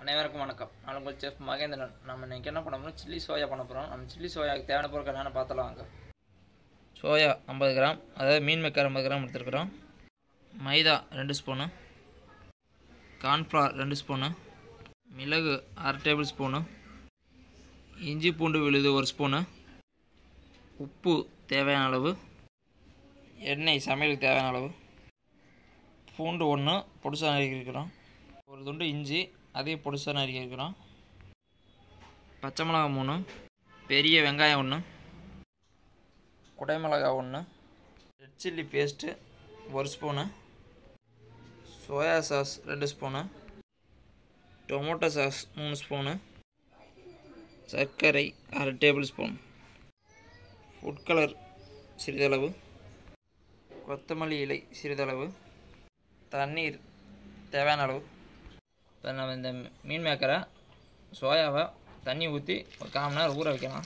அனைவருக்கும் வணக்கம் நான் உங்கள் செஃப் மகேந்திரன் நம்ம இன்னைக்கு என்ன பண்ண போகிறோம் சில்லி சோயா பண்ண போகிறோம் நம்ம சில்லி சோயாவுக்கு தேவையான பொருட்கள் என்னென்னு பார்த்தலாம் வாங்க சோயா ஐம்பது கிராம் அதாவது மீன் மேக்கர் ஐம்பது கிராம் எடுத்துருக்குறோம் மைதா ரெண்டு ஸ்பூனு கார்ன்ஃப்ளவர் ரெண்டு ஸ்பூனு மிளகு அரை டேபிள் ஸ்பூனு இஞ்சி பூண்டு விழுது ஒரு ஸ்பூனு உப்பு தேவையான அளவு எண்ணெய் சமையலுக்கு தேவையான அளவு பூண்டு ஒன்று பொடிசாக நறுக்கியிருக்கிறோம் ஒரு துண்டு இஞ்சி அதையும் பொடிசாக நறுக்கியிருக்கிறோம் பச்சை மிளகா மூணு பெரிய வெங்காயம் ஒன்று குடைமிளகா ஒன்று ரெட் சில்லி பேஸ்ட்டு ஒரு ஸ்பூனு சோயா சாஸ் ரெண்டு ஸ்பூனு டொமேட்டோ சாஸ் மூணு ஸ்பூனு சர்க்கரை அரை டேபிள் ஸ்பூன் ஃபுட் கலர் சிறிதளவு கொத்தமல்லி இலை சிறிதளவு தண்ணீர் தேவையான அளவு இப்போ நம்ம இந்த மீன் மேக்கரை சோயாவை தண்ணி ஊற்றி ஒரு கால் மணி நேரம் ஊற வைக்கலாம்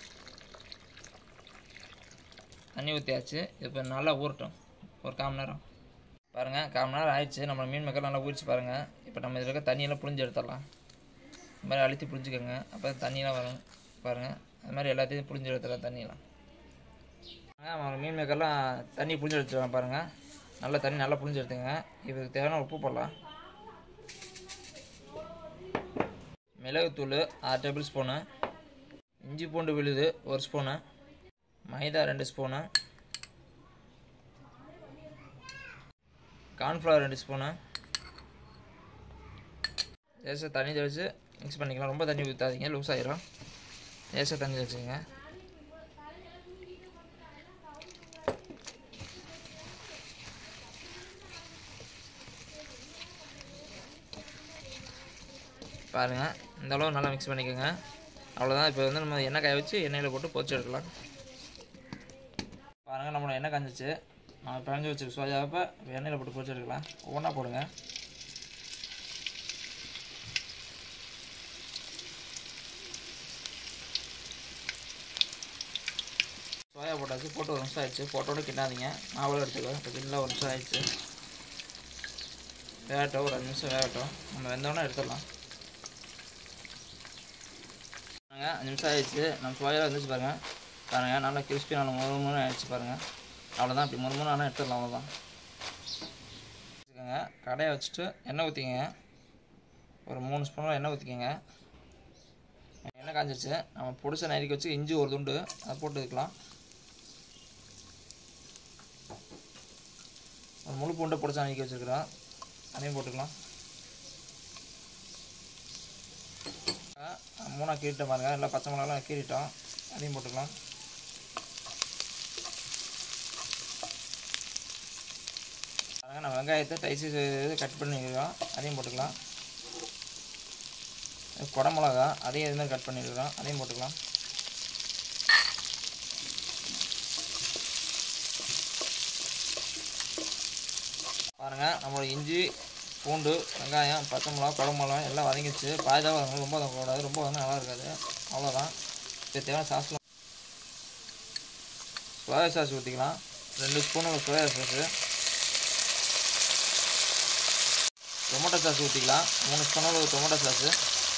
தண்ணி ஊற்றியாச்சு இப்போ நல்லா ஊறட்டும் ஒரு கால் மணி நேரம் பாருங்கள் கால் மணி நேரம் ஆயிடுச்சு நம்ம மீன் மேக்கர் நல்லா ஊறிச்சு பாருங்கள் இப்போ நம்ம இதில் இருக்க தண்ணியெல்லாம் புழிஞ்சு எடுத்துடலாம் இந்த மாதிரி அழுத்தி புழிஞ்சுக்கோங்க அப்போ தண்ணியெலாம் வரும் பாருங்கள் அது மாதிரி எல்லாத்தையும் புழிஞ்சு எடுத்துடலாம் தண்ணியெல்லாம் நம்ம மீன் மேக்கர்லாம் தண்ணி புழிஞ்சு எடுத்துடலாம் பாருங்கள் நல்லா தண்ணி நல்லா புழிஞ்சு எடுத்துங்க இதுக்கு தேவையான உப்பு போடலாம் மிளகுத்தூள் ஆறு டேபிள் ஸ்பூனு இஞ்சி பூண்டு விழுது ஒரு ஸ்பூனு மைதா ரெண்டு ஸ்பூனு கார்ன்ஃப்ளவர் ரெண்டு ஸ்பூனு லேசாக தண்ணி தெளித்து மிக்ஸ் பண்ணிக்கலாம் ரொம்ப தண்ணி ஊற்றாதீங்க லூஸ் ஆயிரும் லேசாக தண்ணி தெளிச்சுங்க பாருங்கள் இந்த அளவு நல்லா மிக்ஸ் பண்ணிக்கோங்க அவ்வளோதான் இப்போ வந்து நம்ம எண்ணெய் காய வச்சு எண்ணெயில் போட்டு பொரிச்சு எடுக்கலாம் பாருங்கள் நம்மளோட எண்ணெய் காஞ்சிச்சு நம்ம பிழஞ்சு வச்சு சோயாவை எண்ணெயில் போட்டு பொரிச்சு எடுக்கலாம் ஒவ்வொன்றா போடுங்க சோயா போட்டாச்சு போட்டு ஒரு நிமிஷம் ஆயிடுச்சு போட்டோட கிண்டாதீங்க மாவில் எடுத்துக்கோ இப்போ கிண்டல ஒரு நிமிஷம் ஆயிடுச்சு வேகட்டும் ஒரு அஞ்சு நிமிஷம் வேகட்டும் நம்ம வெந்தோடனே எடுத்துடலாம் பாருங்க அஞ்சு நிமிஷம் ஆயிடுச்சு நம்ம சோயா வந்துச்சு பாருங்கள் பாருங்கள் நல்லா கிறிஸ்பி நல்லா முறு முறு ஆயிடுச்சு பாருங்கள் அவ்வளோதான் இப்படி முறு முறு ஆனால் எடுத்துடலாம் அவ்வளோதான் வச்சுக்கோங்க கடையை வச்சுட்டு எண்ணெய் ஊற்றிக்கங்க ஒரு மூணு ஸ்பூன் எண்ணெய் ஊற்றிக்கங்க எண்ணெய் காஞ்சிருச்சு நம்ம பொடிசை நறுக்கி வச்சு இஞ்சி ஒரு துண்டு அதை போட்டு வைக்கலாம் ஒரு முழு பூண்டை பொடிசா நறுக்கி வச்சுருக்குறோம் அதையும் போட்டுக்கலாம் மூணாக கீறிட்டோம் பாருங்கள் எல்லாம் பச்சை மிளகாலாம் கீறிட்டோம் அதையும் போட்டுக்கலாம் பாருங்கள் நம்ம வெங்காயத்தை டைசி இது கட் பண்ணிக்கிறோம் அதையும் போட்டுக்கலாம் குடை மிளகா அதையும் இது மாதிரி கட் பண்ணியிருக்கிறோம் அதையும் போட்டுக்கலாம் பாருங்கள் நம்மளோட இஞ்சி பூண்டு வெங்காயம் பச்சை மிளகா குழம்பு மிளகா எல்லாம் வதங்கிச்சு பாய்தான் வதங்கணும் ரொம்ப வதங்கக்கூடாது ரொம்ப வந்து நல்லா இருக்காது அவ்வளோதான் இது தேவையான சாஸ்லாம் சோயா சாஸ் ஊற்றிக்கலாம் ரெண்டு spoon soya sauce tomato sauce ஊற்றிக்கலாம் மூணு spoon tomato sauce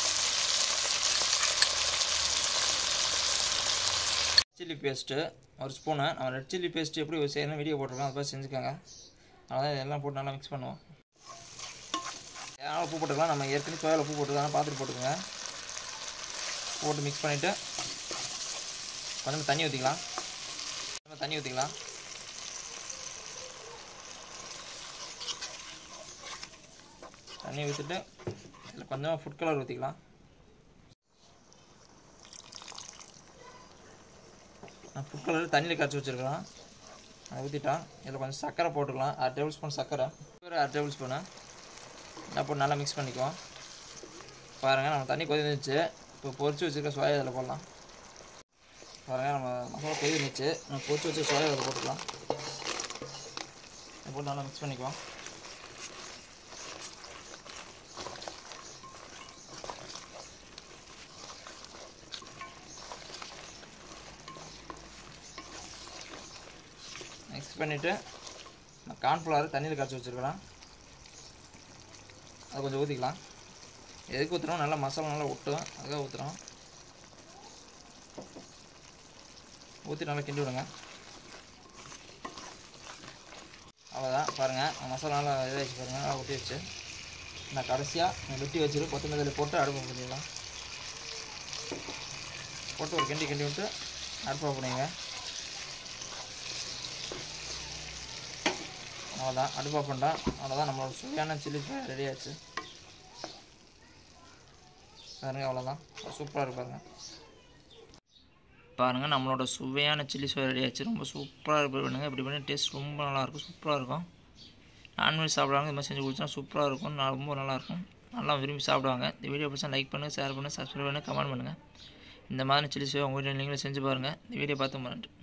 chilli paste ஒரு ஸ்பூனு நம்ம ரெட் சில்லி பேஸ்ட்டு எப்படி செய்யணும் வீடியோ போட்டிருக்கோம் அதை போய் செஞ்சுக்கோங்க அதான் இதெல்லாம் போட்டு நல்லா மிக்ஸ் பண்ணுவோம் தேவையான உப்பு போட்டுக்கலாம் நம்ம ஏற்கனவே சோயாவில் உப்பு போட்டுக்கலாம் பார்த்துட்டு போட்டுக்கோங்க போட்டு மிக்ஸ் பண்ணிவிட்டு கொஞ்சம் தண்ணி ஊற்றிக்கலாம் கொஞ்சம் தண்ணி ஊற்றிக்கலாம் தண்ணி ஊற்றிட்டு இதில் கொஞ்சமாக ஃபுட் கலர் ஊற்றிக்கலாம் நான் ஃபுட் கலர் தண்ணியில் கரைச்சி வச்சுருக்கிறோம் அதை ஊற்றிட்டோம் இதில் கொஞ்சம் சர்க்கரை போட்டுக்கலாம் அரை டேபிள் ஸ்பூன் சர்க்கரை ஒரு அரை டேபிள் ஸ்பூனு இதை போட்டு நல்லா மிக்ஸ் பண்ணிக்குவோம் பாருங்கள் நம்ம தண்ணி கொதிந்துச்சு இப்போ பொரிச்சு வச்சுருக்க சோயா இதில் போடலாம் பாருங்கள் நம்ம மசாலா கொதிந்துச்சு நம்ம பொரிச்சு வச்சு சோயா இதில் போட்டுக்கலாம் இதை போட்டு நல்லா மிக்ஸ் பண்ணிக்குவோம் மிக்ஸ் பண்ணிவிட்டு கார்ன்ஃப்ளவர் தண்ணியில் கரைச்சி வச்சுருக்கலாம் அது கொஞ்சம் ஊற்றிக்கலாம் எதுக்கு ஊற்றுறோம் நல்லா மசாலா நல்லா ஒட்டும் அதுக்காக ஊற்றுறோம் ஊற்றி நல்லா கிண்டி விடுங்க அவ்வளோதான் பாருங்கள் மசாலா நல்லா இதாகிடுச்சு பாருங்கள் நல்லா ஒட்டி வச்சு நான் கடைசியாக வெட்டி வச்சுட்டு கொத்தமல்லி போட்டு அடுப்பு பண்ணிடலாம் போட்டு ஒரு கிண்டி கிண்டி விட்டு அடுப்பை பண்ணிங்க அவ்வளோதான் அடுப்பா பண்ணிட்டா அவ்வளோதான் நம்மளோட சுவையான சில்லி ஃப்ரை ரெடி ஆச்சு பாருங்க அவ்வளோதான் சூப்பராக இருக்கு பாருங்க பாருங்கள் நம்மளோட சுவையான சில்லி ஃப்ரை ரெடி ஆச்சு ரொம்ப சூப்பராக இருக்கு பண்ணுங்க இப்படி பண்ணி டேஸ்ட் ரொம்ப நல்லாயிருக்கும் சூப்பராக இருக்கும் நான்வெஜ் சாப்பிட்றாங்க இது மாதிரி செஞ்சு குடிச்சா சூப்பராக இருக்கும் நான் ரொம்ப நல்லாயிருக்கும் நல்லா விரும்பி சாப்பிடுவாங்க இந்த வீடியோ பிடிச்சா லைக் பண்ணுங்கள் ஷேர் பண்ணுங்கள் சப்ஸ்கிரைப் பண்ணுங்கள் கமெண்ட் பண்ணுங்கள் இந்த மாதிரி சில்லி ஃப்ரை உங்கள் வீட்டில் நீங்களும் செஞ்சு பாருங்கள் இந்த வீடியோ பார்த்து நன்றி